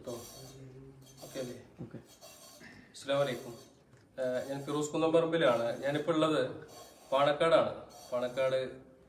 കേട്ടോ ഓക്കെ അല്ലേ ഓക്കെ അസ്സാം വലൈക്കും ഏഹ് ഞാൻ ഫിറോസ് കുന്നംപറമ്പിലാണ് ഞാനിപ്പോൾ ഉള്ളത് പാണക്കാടാണ് പാണക്കാട്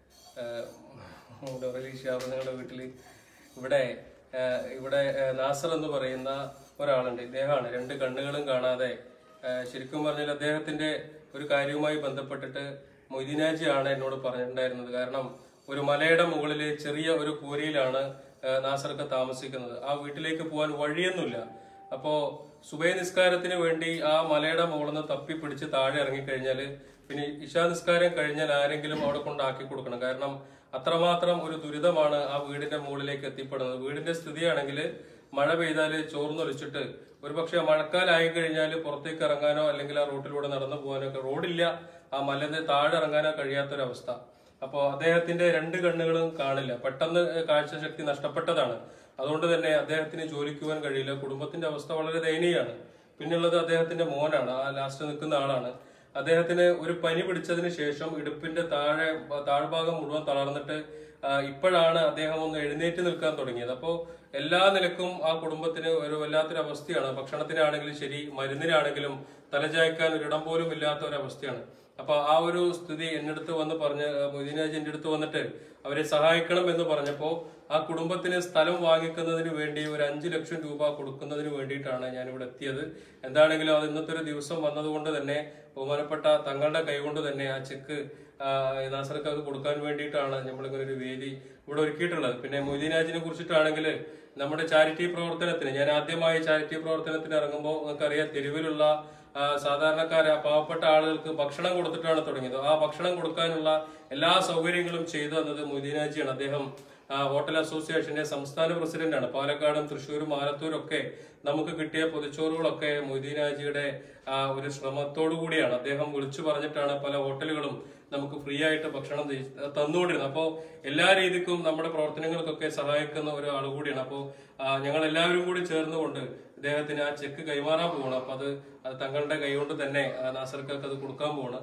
ഏഹ് നമ്മുടെ റലീഷ് ഷാബ് നിങ്ങളുടെ വീട്ടിൽ ഇവിടെ ഏഹ് ഇവിടെ ഏഹ് നാസർ എന്ന് പറയുന്ന ഒരാളുണ്ട് ഇദ്ദേഹമാണ് രണ്ട് കണ്ണുകളും കാണാതെ ഏഹ് ശരിക്കും പറഞ്ഞാൽ അദ്ദേഹത്തിന്റെ ഒരു കാര്യവുമായി ബന്ധപ്പെട്ടിട്ട് മൊയ്തീനാജിയാണ് എന്നോട് പറഞ്ഞിട്ടുണ്ടായിരുന്നത് കാരണം ഒരു മലയുടെ മുകളിൽ ചെറിയ ഒരു കൂരയിലാണ് ഏഹ് നാസർക്ക് താമസിക്കുന്നത് ആ വീട്ടിലേക്ക് പോകാൻ വഴിയൊന്നുമില്ല അപ്പോ സുബൈ നിസ്കാരത്തിന് വേണ്ടി ആ മലയുടെ മുകളിൽ നിന്ന് തപ്പി പിടിച്ച് താഴെ ഇറങ്ങിക്കഴിഞ്ഞാൽ പിന്നെ ഇശാ നിസ്കാരം കഴിഞ്ഞാൽ ആരെങ്കിലും അവിടെ കൊണ്ടാക്കി കൊടുക്കണം കാരണം അത്രമാത്രം ഒരു ദുരിതമാണ് ആ വീടിന്റെ മുകളിലേക്ക് എത്തിപ്പെടുന്നത് വീടിന്റെ സ്ഥിതിയാണെങ്കിൽ മഴ പെയ്താൽ ചോർന്നൊലിച്ചിട്ട് ഒരുപക്ഷെ മഴക്കാലായി കഴിഞ്ഞാൽ പുറത്തേക്ക് ഇറങ്ങാനോ അല്ലെങ്കിൽ ആ റോട്ടിലൂടെ നടന്നു പോകാനോ ഒക്കെ റോഡില്ല ആ മലന്റെ താഴെ ഇറങ്ങാനോ കഴിയാത്തൊരവസ്ഥ അപ്പോൾ അദ്ദേഹത്തിന്റെ രണ്ട് കണ്ണുകളും കാണില്ല പെട്ടെന്ന് കാഴ്ചശക്തി നഷ്ടപ്പെട്ടതാണ് അതുകൊണ്ട് തന്നെ അദ്ദേഹത്തിന് ജോലിക്ക് പോകാൻ കഴിയില്ല കുടുംബത്തിന്റെ അവസ്ഥ വളരെ ദയനീയമാണ് പിന്നുള്ളത് അദ്ദേഹത്തിന്റെ മോനാണ് ആ ലാസ്റ്റ് നിൽക്കുന്ന ആളാണ് അദ്ദേഹത്തിന് ഒരു പനി പിടിച്ചതിന് ശേഷം ഇടുപ്പിന്റെ താഴെ താഴ്ഭാഗം മുഴുവൻ തളർന്നിട്ട് ആ, ഇപ്പോഴാണ് അദ്ദേഹം ഒന്ന് എഴുന്നേറ്റ് നിൽക്കാൻ തുടങ്ങിയത് അപ്പോൾ എല്ലാ നിലക്കും ആ കുടുംബത്തിന് ഒരു വല്ലാത്തൊരു അവസ്ഥയാണ് ഭക്ഷണത്തിനാണെങ്കിലും ശരി മരുന്നിനാണെങ്കിലും തലചായ്ക്കാൻ ഒരിടം പോലും ഇല്ലാത്ത ഒരു അവസ്ഥയാണ് അപ്പൊ ആ ഒരു സ്ഥിതി എന്നടുത്ത് വന്ന് പറഞ്ഞ് മൊയ്തീനാജി എന്റെ അടുത്ത് വന്നിട്ട് അവരെ സഹായിക്കണം എന്ന് പറഞ്ഞപ്പോ ആ കുടുംബത്തിന് സ്ഥലം വാങ്ങിക്കുന്നതിന് വേണ്ടി ഒരു അഞ്ചു ലക്ഷം രൂപ കൊടുക്കുന്നതിന് വേണ്ടിയിട്ടാണ് ഞാൻ ഇവിടെ എത്തിയത് എന്താണെങ്കിലും അത് ഇന്നത്തെ ഒരു ദിവസം വന്നതുകൊണ്ട് തന്നെ ബഹുമാനപ്പെട്ട തങ്ങളുടെ കൈകൊണ്ട് തന്നെ ആ ചെക്ക് നാസർക്കാർക്ക് കൊടുക്കാൻ വേണ്ടിയിട്ടാണ് നമ്മളിങ്ങനെ ഒരു വേദി ഇവിടെ ഒരുക്കിയിട്ടുള്ളത് പിന്നെ മൊയ്തീനാജിനെ കുറിച്ചിട്ടാണെങ്കിൽ നമ്മുടെ ചാരിറ്റി പ്രവർത്തനത്തിന് ഞാൻ ആദ്യമായി ചാരിറ്റി പ്രവർത്തനത്തിന് ഇറങ്ങുമ്പോൾ നിങ്ങൾക്കറിയാം തെരുവിലുള്ള ആ, സാധാരണക്കാരെ പാവപ്പെട്ട ആളുകൾക്ക് ഭക്ഷണം കൊടുത്തിട്ടാണ് തുടങ്ങിയത് ആ ഭക്ഷണം കൊടുക്കാനുള്ള എല്ലാ സൗകര്യങ്ങളും ചെയ്തു തന്നത് മൊയ്തീനാജിയാണ് അദ്ദേഹം ആ, ഹോട്ടൽ അസോസിയേഷന്റെ സംസ്ഥാന പ്രസിഡന്റാണ് പാലക്കാടും തൃശ്ശൂരും ആലത്തൂരും ഒക്കെ നമുക്ക് കിട്ടിയ പൊതിച്ചോറുകളൊക്കെ മൊയ്തീനാജിയുടെ ആ, ഒരു ശ്രമത്തോടു കൂടിയാണ് അദ്ദേഹം വിളിച്ചു പറഞ്ഞിട്ടാണ് പല ഹോട്ടലുകളും നമുക്ക് ഫ്രീ ആയിട്ട് ഭക്ഷണം തി- തന്നുകൊണ്ടിരുന്നത് അപ്പോൾ എല്ലാ രീതിക്കും നമ്മുടെ പ്രവർത്തനങ്ങൾക്കൊക്കെ സഹായിക്കുന്ന ഒരു ആൾ കൂടിയാണ് അപ്പോൾ ഞങ്ങൾ എല്ലാവരും കൂടി ചേർന്നുകൊണ്ട് ഇദ്ദേഹത്തിന് ആ ചെക്ക് കൈമാറാൻ പോകണം അപ്പൊ അത് അത് തങ്ങളുടെ കൈകൊണ്ട് തന്നെ ആ നാസർക്കാർക്ക് അത് കൊടുക്കാൻ പോകണം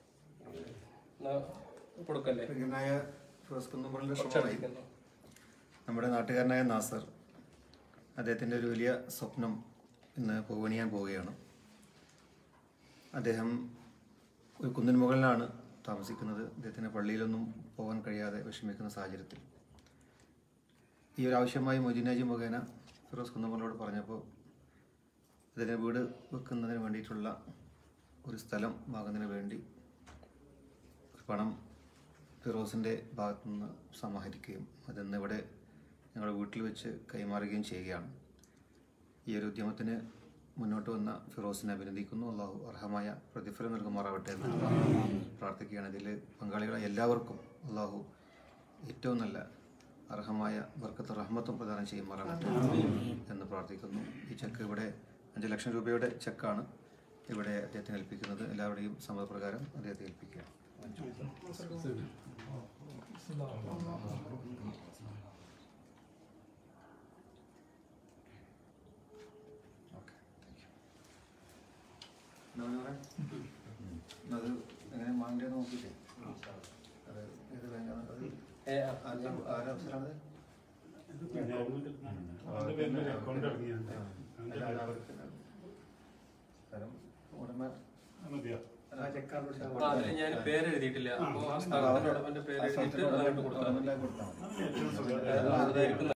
കൊടുക്കല്ലേ പ്രിയനായ ഫിറോസ് കുന്നുമ്പളിന്റെ ശ്രമമായി നമ്മുടെ നാട്ടുകാരനായ നാസർ അദ്ദേഹത്തിൻ്റെ ഒരു വലിയ സ്വപ്നം ഇന്ന് പൂവണിയാൻ പോവുകയാണ് അദ്ദേഹം ഒരു കുന്നിൻ മുകളിലാണ് താമസിക്കുന്നത് അദ്ദേഹത്തിന് പള്ളിയിലൊന്നും പോകാൻ കഴിയാതെ വിഷമിക്കുന്ന സാഹചര്യത്തിൽ ഈ ഒരു ആവശ്യമായി മൊയ്തീനാജി മുഖേന ഫിറോസ് കുന്നുമ്പളിനോട് പറഞ്ഞപ്പോൾ അദ്ദേഹത്തിന് വീട് വെക്കുന്നതിന് വേണ്ടിയിട്ടുള്ള ഒരു സ്ഥലം വാങ്ങുന്നതിന് വേണ്ടി പണം ഫിറോസിൻ്റെ ഭാഗത്തു നിന്ന് സമാഹരിക്കുകയും അതിന്ന് ഇവിടെ ഞങ്ങളുടെ വീട്ടിൽ വെച്ച് കൈമാറുകയും ചെയ്യുകയാണ് ഈ ഒരു ഉദ്യമത്തിന് മുന്നോട്ട് വന്ന ഫിറോസിനെ അഭിനന്ദിക്കുന്നു അള്ളാഹു അർഹമായ പ്രതിഫലം നൽകുമാറാവട്ടെ എന്ന് പ്രാർത്ഥിക്കുകയാണ് ഇതിൽ പങ്കാളികളായ എല്ലാവർക്കും അള്ളാഹു ഏറ്റവും നല്ല അർഹമായ ബർക്കത്ത് റഹ്മത്തും പ്രദാനം ചെയ്യുമാറാകട്ടെ എന്ന് പ്രാർത്ഥിക്കുന്നു ഈ ചെക്ക് ഇവിടെ അഞ്ച് ലക്ഷം രൂപയുടെ ചെക്കാണ് ഇവിടെ അദ്ദേഹത്തിന് ഏൽപ്പിക്കുന്നത് എല്ലാവരുടെയും സമ്മതപ്രകാരം അദ്ദേഹത്തെ ഏൽപ്പിക്കുകയാണ് അത് എങ്ങനെ മാങ്ങേണ്ടത് നോക്കിയിട്ടേ അത് ഇത് കഴിഞ്ഞാൽ അത് ഏ, ആ, ആരുടെ ആരുടെ അവസരമാണത് അല്ല, അത് അവർക്ക് സ്ഥലം ഉടമ ആ ചെക്കാർഡ് ആ, അതില് ഞാൻ പേര് എഴുതിയിട്ടില്ല അപ്പൊ ആ സ്ഥലത്തിന്റെ ഉടമന്റെ പേര് എഴുതിയിട്ട് അതങ്ങോട്ട് കൊടുത്താൽ മതി കൊടുത്താൽ മതി അതായിരിക്കും